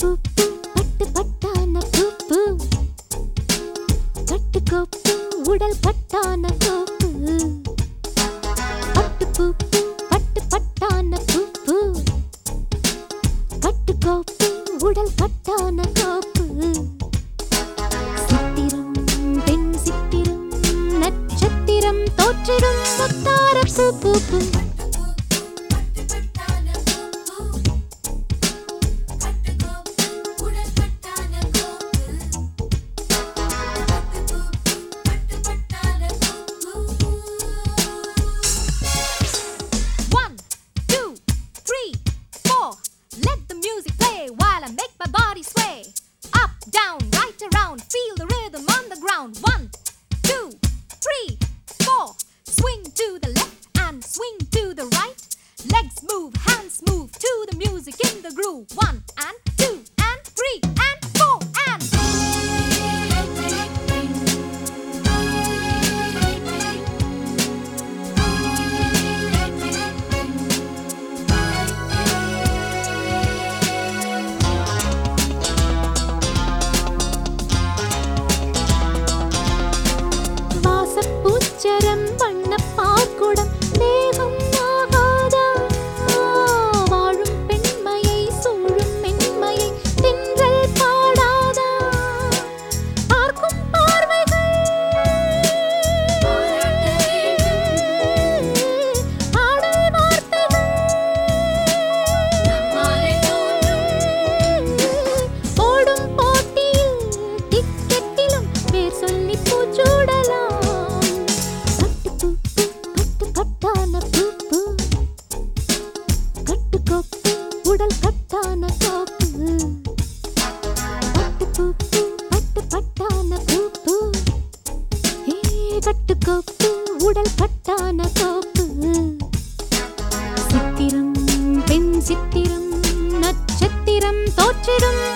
பூ பூ பட்டு பட்டான பூ பூ கட்டுக்கோப்பு உடல் பட்டான கோப்பு பட்டு பூ பூ பட்டு பட்டான பூ பூ கட்டுக்கோப்பு உடல் பட்டான கோப்பு சித்திரம் பெண் சித்திரம் நட்சத்திரம் தோற்றிடும் முத்தார பூ பூ பூ One, two, three, four. Let the music play while I make my body sway. Up, down, right around, feel the rhythm on the ground. One, two, three, four. Swing to the left and swing to the right. Legs move, hands move to the music in the groove. One and two and three and four and. வாசப்பூச்சரம் வண்ணப் பார்க்குடம் தேகம் ஆகாதா வாழும் பெண்மையை சூழும் மென்மையை தென்றல் பாடாதா பார்க்கும் பார்வைகள் ஆடல் வார்த்தைகள் ஓடும் போட்டியில் டிக்கெட்டிலும் பேர் சொல்லி பூச்சூடலாம் பட்டு பூ பூ பட்டு பட்டான பூ பூ கட்டுக்கோப்பு உடல் கட்டான கோப்பு பட்டு பூ பூ பட்டு பட்டான பூ பூ ஏ கட்டுக்கோப்பு உடல் கட்டான கோப்பு சித்திரம் பெண் சித்திரம் நட்சத்திரம் தோற்றிடும்